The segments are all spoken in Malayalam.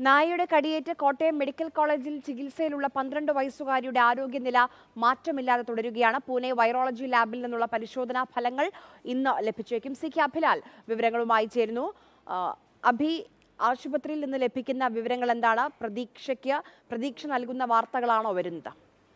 നായയുടെ കടിയേറ്റ് കോട്ടയം മെഡിക്കൽ കോളേജിൽ ചികിത്സയിലുള്ള പന്ത്രണ്ട് വയസ്സുകാരിയുടെ ആരോഗ്യനില മാറ്റമില്ലാതെ തുടരുകയാണ് പൂനെ വൈറോളജി ലാബിൽ നിന്നുള്ള പരിശോധനാ ഫലങ്ങൾ ഇന്ന് ലഭിച്ചേക്കും സി കെ അഭിലാൽ വിവരങ്ങളുമായി ചേരുന്നു ആ, അഭി ആശുപത്രിയിൽ നിന്ന് ലഭിക്കുന്ന വിവരങ്ങൾ എന്താണ് പ്രതീക്ഷയ്ക്ക് പ്രതീക്ഷ നൽകുന്ന വാർത്തകളാണോ വരുന്നത്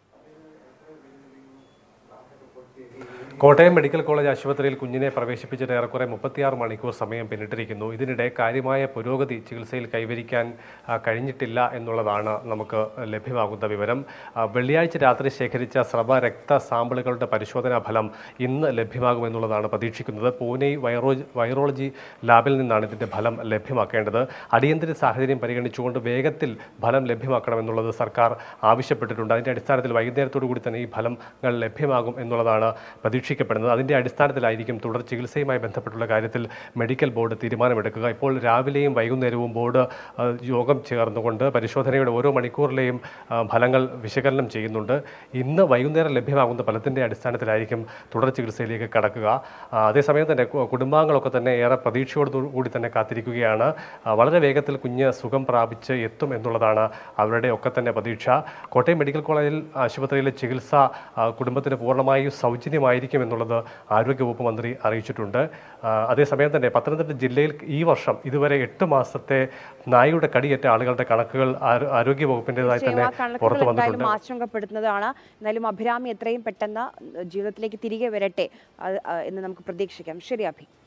കോട്ടയം മെഡിക്കൽ കോളേജ് ആശുപത്രിയിൽ കുഞ്ഞിനെ പ്രവേശിപ്പിച്ചിട്ട് ഏറെക്കുറെ മുപ്പത്തിയാറ് മണിക്കൂർ സമയം പിന്നിട്ടിരിക്കുന്നു ഇതിനിടെ കാര്യമായ പുരോഗതി ചികിത്സയിൽ കൈവരിക്കാൻ ആ, കഴിഞ്ഞിട്ടില്ല എന്നുള്ളതാണ് നമുക്ക് ലഭ്യമാകുന്ന വിവരം ആ, വെള്ളിയാഴ്ച രാത്രി ശേഖരിച്ച സ്രവ രക്ത സാമ്പിളുകളുടെ പരിശോധനാ ഫലം ഇന്ന് ലഭ്യമാകുമെന്നുള്ളതാണ് പ്രതീക്ഷിക്കുന്നത് പൂനെ വൈറോ വൈറോളജി ലാബിൽ നിന്നാണ് ഇതിൻ്റെ ഫലം ലഭ്യമാക്കേണ്ടത് അടിയന്തര സാഹചര്യം പരിഗണിച്ചുകൊണ്ട് വേഗത്തിൽ ഫലം ലഭ്യമാക്കണമെന്നുള്ളത് സർക്കാർ ആവശ്യപ്പെട്ടിട്ടുണ്ട് അതിൻ്റെ അടിസ്ഥാനത്തിൽ വൈകുന്നേരത്തോടു കൂടി തന്നെ ഈ ഫലങ്ങൾ ലഭ്യമാകും എന്നുള്ളതാണ് പ്രതീക്ഷിക്കപ്പെടുന്നത് അതിൻ്റെ അടിസ്ഥാനത്തിലായിരിക്കും തുടർ ചികിത്സയുമായി ബന്ധപ്പെട്ടുള്ള കാര്യത്തിൽ മെഡിക്കൽ ബോർഡ് തീരുമാനമെടുക്കുക ഇപ്പോൾ രാവിലെയും വൈകുന്നേരവും ബോർഡ് ആ, യോഗം ചേർന്നുകൊണ്ട് പരിശോധനയുടെ ഓരോ മണിക്കൂറിലെയും ആ, ഫലങ്ങൾ വിശകലനം ചെയ്യുന്നുണ്ട് ഇന്ന് വൈകുന്നേരം ലഭ്യമാകുന്ന ഫലത്തിൻ്റെ അടിസ്ഥാനത്തിലായിരിക്കും തുടർ ചികിത്സയിലേക്ക് കടക്കുക ആ, അതേസമയം തന്നെ കു- കുടുംബാംഗങ്ങളൊക്കെ തന്നെ ഏറെ പ്രതീക്ഷയോട് കൂടി തന്നെ കാത്തിരിക്കുകയാണ് ആ, വളരെ വേഗത്തിൽ കുഞ്ഞ് സുഖം പ്രാപിച്ച് എത്തും എന്നുള്ളതാണ് അവരുടെ ഒക്കെ തന്നെ പ്രതീക്ഷ കോട്ടയം മെഡിക്കൽ കോളേജിൽ ആശുപത്രിയിലെ ചികിത്സ ആ, കുടുംബത്തിന് പൂർണ്ണമായും സൗജന്യമായിരിക്കും എന്നുള്ളത് ആരോഗ്യവകുപ്പ് മന്ത്രി അറിയിച്ചിട്ടുണ്ട് ആ, അതേസമയം തന്നെ പത്തനംതിട്ട ജില്ലയിൽ ഈ വർഷം ഇതുവരെ എട്ട് മാസത്തെ നായയുടെ കടിയേറ്റ ആളുകളുടെ കണക്കുകൾ ആരോ- ആരോഗ്യവകുപ്പിൻ്റെതായി തന്നെ ആ കണക്കുകൾ പുറത്തു എന്തായാലും വന്നിട്ടുണ്ട് ആശങ്കപ്പെടുത്തുന്നതാണ് എന്തായാലും അഭിരാമി എത്രയും പെട്ടെന്ന് ജീവിതത്തിലേക്ക് തിരികെ വരട്ടെ അത്, ആ, എന്ന് നമുക്ക് പ്രതീക്ഷിക്കാം ശരി അഭി